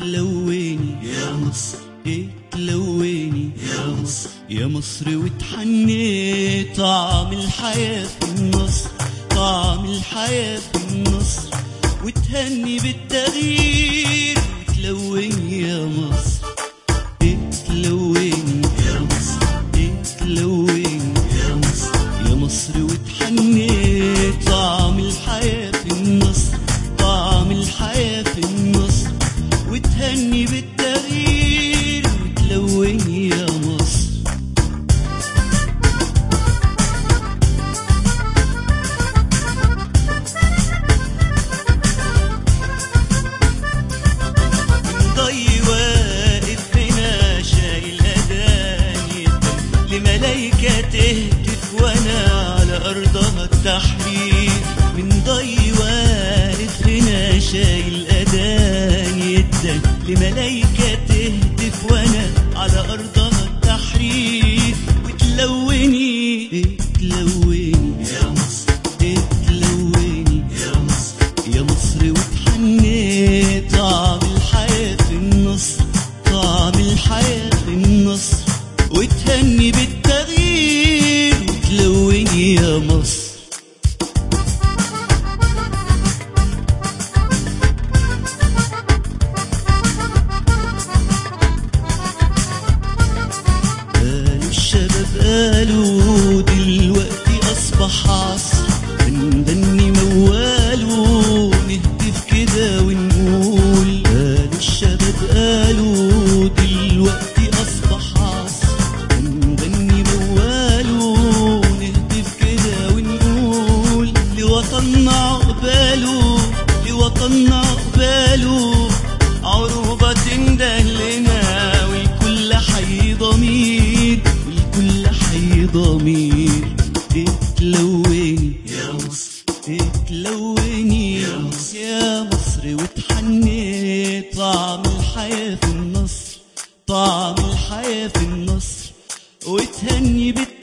اتلوني يا مصر اتلوني يا مصر يا مصر وتحني طعم الحياة في النصر طعم الحياة في النصر وتهني بالتغيير وتلوني يا مصر اتلوني يا مصر اتلوني يا مصر يا مصر وتحني طعم الحياة في النصر طعم الحياة في النصر وتهني بالتغيير وتلوني يا مصر ضي واقف هنا شايل أداني لملايكة تهتف وأنا على أرضها التحرير من ضي واقف هنا شايل أداني الدم لملايكة تهتف وأنا على أرضها التحرير وتلوني تلوني يا مصر تلوني يا مصر يا مصر وتحني طعم الحياة في النصر طعم الحياة في النصر وتهني بالتغيير وتلوني يا مصر قالوا الشباب قالوا دلوقتي أصبح عصر بندني مواله نهتف كده ونقول قالوا الشباب قالوا دلوقتي أصبح عصر بندني مواله نهتف كده ونقول لوطننا عقباله لوطننا عقباله عروبة تنده لنا والكل حي ضمير والكل حي ضمير اتلوني يا مصر اتلوني يا مصر. يا مصر وتحني طعم الحياة في النصر طعم الحياة في النصر وتهني بالتغيير